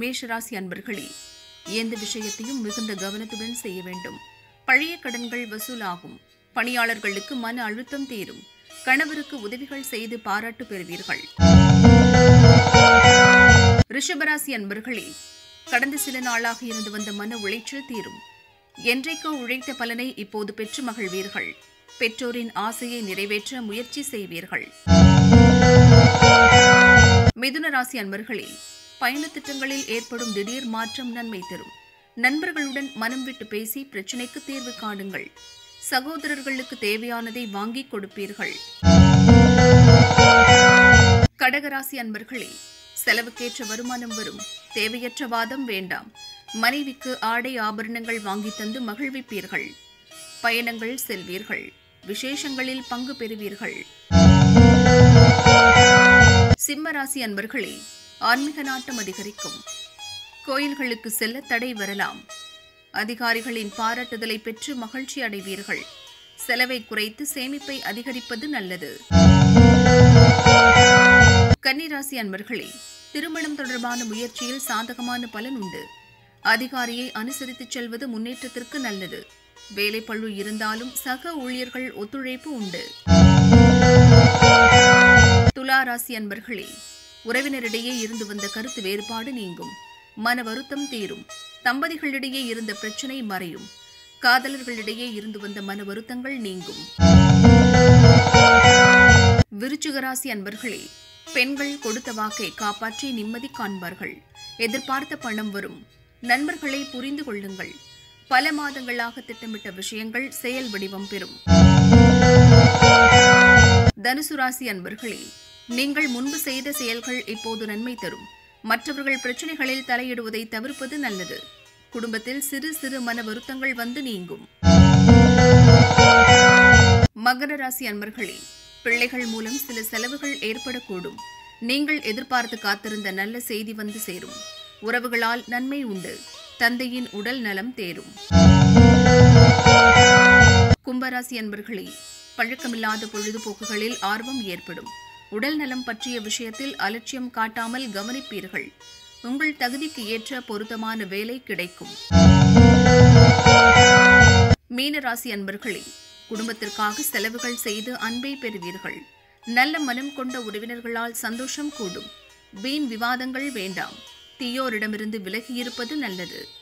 மேஷராசி அன்பர்களே எந்த விஷயத்தையும் மிகுந்த கவனத்துடன் செய்ய வேண்டும் பழைய கடன்கள் வசூலாகும் பணியாளர்களுக்கு மன அழுத்தம் தீரும் கணவருக்கு உதவிகள் செய்து பாராட்டு பெறுவீர்கள் ரிஷபராசி அன்பர்களே கடந்த சில நாளாக இருந்து வந்த மன உளைச்சல் தீரும் என்றைக்கோ உழைத்த பலனை இப்போது பெற்று மகிழ்வீர்கள் பெற்றோரின் ஆசையை நிறைவேற்ற முயற்சி செய்வீர்கள் மிதுன ராசி அன்பர்களே பயணத் திட்டங்களில் ஏற்படும் திடீர் மாற்றம் நன்மை தரும் நண்பர்களுடன் மனம் விட்டு பேசி பிரச்சினைக்கு தீர்வு காணுங்கள் சகோதரர்களுக்கு தேவையானதை வாங்கிக் கொடுப்பீர்கள் கடகராசி அன்பர்களே செலவுக்கேற்ற வருமானம் வரும் தேவையற்ற வாதம் வேண்டாம் மனைவிக்கு ஆடை ஆபரணங்கள் வாங்கி தந்து மகிழ்விப்பீர்கள் பயணங்கள் செல்வீர்கள் விசேஷங்களில் பங்கு பெறுவீர்கள் சிம்மராசி அன்பர்களே ஆன்மீக நாட்டம் அதிகரிக்கும் கோயில்களுக்கு செல்ல தடை வரலாம் அதிகாரிகளின் பாராட்டுதலை பெற்று மகிழ்ச்சி அடைவீர்கள் செலவை குறைத்து சேமிப்பை அதிகரிப்பது நல்லது கன்னிராசி அன்பர்களே திருமணம் தொடர்பான முயற்சியில் சாதகமான பலன் உண்டு அதிகாரியை அனுசரித்துச் செல்வது முன்னேற்றத்திற்கு நல்லது வேலைப்பழு இருந்தாலும் சக ஊழியர்கள் ஒத்துழைப்பு உண்டு துலா ராசி அன்பர்களே உறவினரிடையே இருந்து வந்த கருத்து வேறுபாடு நீங்கும் மன வருத்தம் தீரும் தம்பதிகளிடையே இருந்த பிரச்சனை மறையும் காதலர்களிடையே இருந்து வந்த மன வருத்தங்கள் நீங்கும் விருச்சிகராசி அன்பர்களே பெண்கள் கொடுத்த வாக்கை காப்பாற்றி நிம்மதி காண்பார்கள் எதிர்பார்த்த பணம் வரும் நண்பர்களை புரிந்து கொள்ளுங்கள் பல மாதங்களாக திட்டமிட்ட விஷயங்கள் செயல் வடிவம் பெறும் தனுசு ராசி அன்பர்களே நீங்கள் முன்பு செய்த செயல்கள் இப்போது நன்மை தரும் மற்றவர்கள் பிரச்சனைகளில் தலையிடுவதை தவிர்ப்பது நல்லது குடும்பத்தில் சிறு சிறு மன வருத்தங்கள் வந்து நீங்கும் மகர ராசி அன்பர்களே பிள்ளைகள் மூலம் சில செலவுகள் ஏற்படக்கூடும் நீங்கள் எதிர்பார்த்து காத்திருந்த நல்ல செய்தி வந்து சேரும் உறவுகளால் நன்மை உண்டு தந்தையின் உடல் நலம் தேரும் கும்பராசி அன்பர்களே பழக்கமில்லாத பொழுதுபோக்குகளில் ஆர்வம் ஏற்படும் உடல் நலம் பற்றிய விஷயத்தில் அலட்சியம் காட்டாமல் கவனிப்பீர்கள் உங்கள் தகுதிக்கு ஏற்ற பொருத்தமான வேலை கிடைக்கும் மீனராசி அன்பர்களே குடும்பத்திற்காக செலவுகள் செய்து அன்பை பெறுவீர்கள் நல்ல மனம் கொண்ட உறவினர்களால் சந்தோஷம் கூடும் வீண் விவாதங்கள் வேண்டாம் தீயோரிடமிருந்து விலகியிருப்பது நல்லது